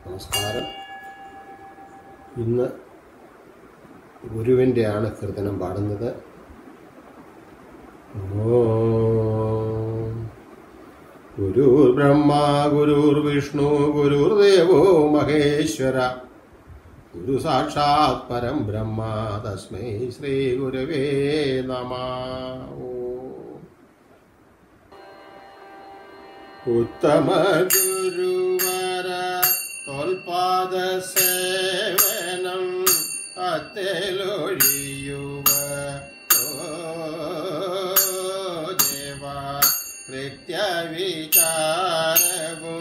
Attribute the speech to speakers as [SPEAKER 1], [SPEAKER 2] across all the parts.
[SPEAKER 1] നമസ്കാരം ഇന്ന് ഗുരുവിൻ്റെയാണ് കീർത്തനം പാടുന്നത് ഓം. ഗുരുർ ബ്രഹ്മ ഗുരുർ വിഷ്ണു ഗുരുർദേവോ മഹേശ്വര ഗുരു സാക്ഷാത് പരം ബ്രഹ്മ തസ്മൈ ശ്രീ ഗുരവേ നമ ഓം. ഉത്തമ ഗുരുവര തോൽപാദ സേവനം അത്തേലൊഴിയുവ ഓ ദേവ കൃത്യവിചാരവും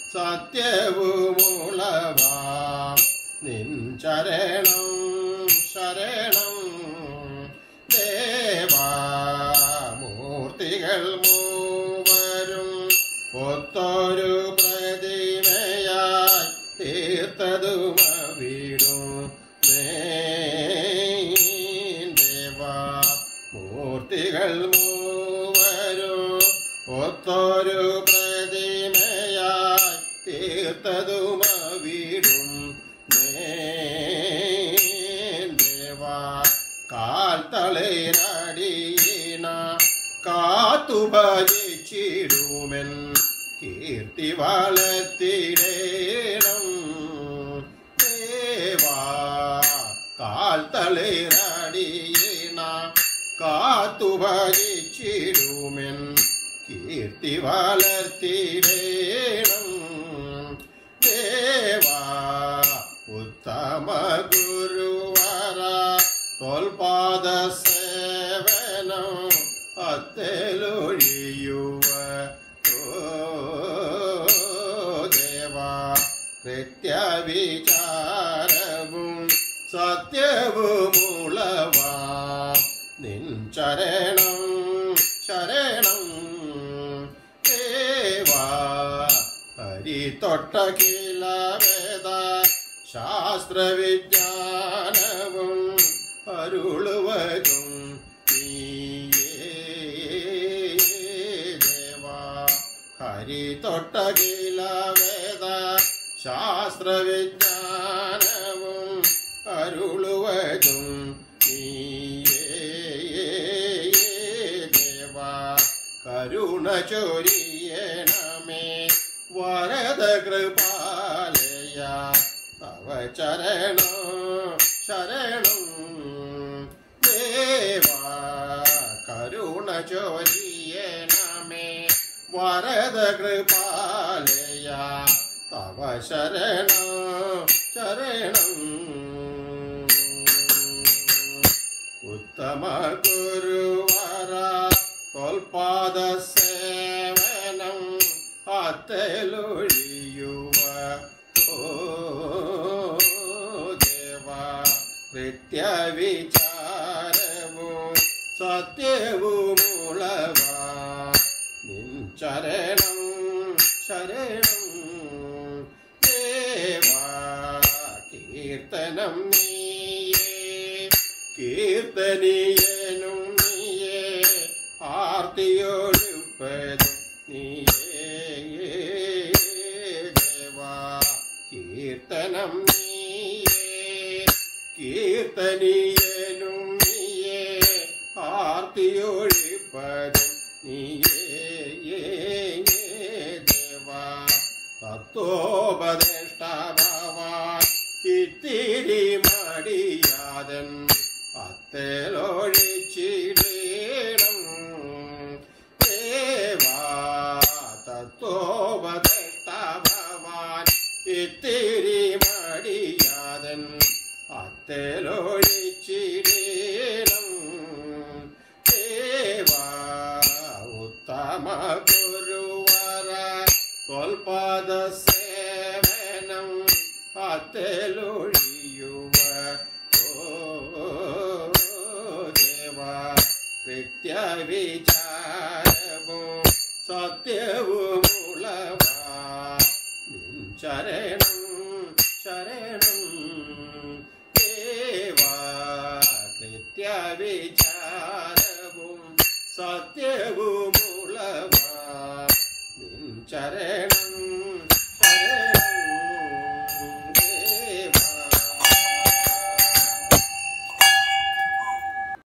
[SPEAKER 1] സത്യവുമുളവാം നിൻ ചരണം ശരണം ദേവാ മൂർത്തികൾ മൂവരും ഒത്തൊരു പ്രതിമയായി തീർത്തതും വീടും ദേവാ മൂർത്തികൾ മൂവരും ഒത്തൊരു പ്രതിമയായി തീർത്തതും വീടും ദേവാ കാൽ തളരടിയണ കാത്തു ഭജിച്ചിടുമെൻ കീർത്തി വളർത്തിടേണം ദേവാ കാൽ തളരടിയണ കാത്തു ഭജിച്ചിടുമെൻ കീർത്തി വളർത്തിടേണം ദേവാ ഉത്തമ ഗുരുവര തോൽപാദ സേവനം അത്തേലൊഴിയുവ ഓ ദേവാ കൃത്യവിചാരവും സത്യവുമുളവാ നിൻ ചരണം ശരണം ദേവാ ഹരി തൊട്ടകില വേദ ശാസ്ത്രവിജ്ഞാനവും അരുളുവതും നീയേ ദേവാ ഹരി തൊട്ടകില വേദ ശാസ്ത്രവിജ്ഞാനവും അരുളുവതും നീയേ ദേവാ കരുണ ചൊരിയണമേ വരദ കൃപാലയ തവ ചരണം ശരണം ദേവാ കരുണ ചൊരിയണമേ വരദ കൃപാലയ തവ ശരണം ശരണം ഉത്തമ ഗുരുവര തോൽപാദ സേവനം അത്തലൊഴിയുവ ഓ ദേവ കൃത്യവിചാരവും സത്യവുമുളവാ നിൻ ചരണം ശരണം ദേവാ കീർത്തനം നീയേ കീർത്തനീയനും നീയേ ആർത്തിയൊഴുപ്പതും നീയേ ദേവാ കീർത്തനം നീയേ കീർത്തനീയനും നീയേ ആർത്തിയൊഴിപ്പതും നീയേ ദേവാ തത്വോപദേഷ്ടാവാൻ ഇത്തിരി മടിയാതൻ അത്തേലൊഴിച്ചിടേണം ദേവാ തത്വോപദേഷ്ടാവാൻ ഇത്തിരി മടിയാതൻ അത്തേലൊഴിച്ചിടേണം ദേവാ ഉത്തമ ഗുരുവര തോൽപാദ സേവനം അത്തേലൊഴിയുവ ഓ ദേവാ കൃത്യവിചാരവും സത്യവുമുളവാ നിൻ ശരണം ശരണം ദേവാ കൃത്യവിചാരവും സത്യവുമുളവാ നിൻ ചരണം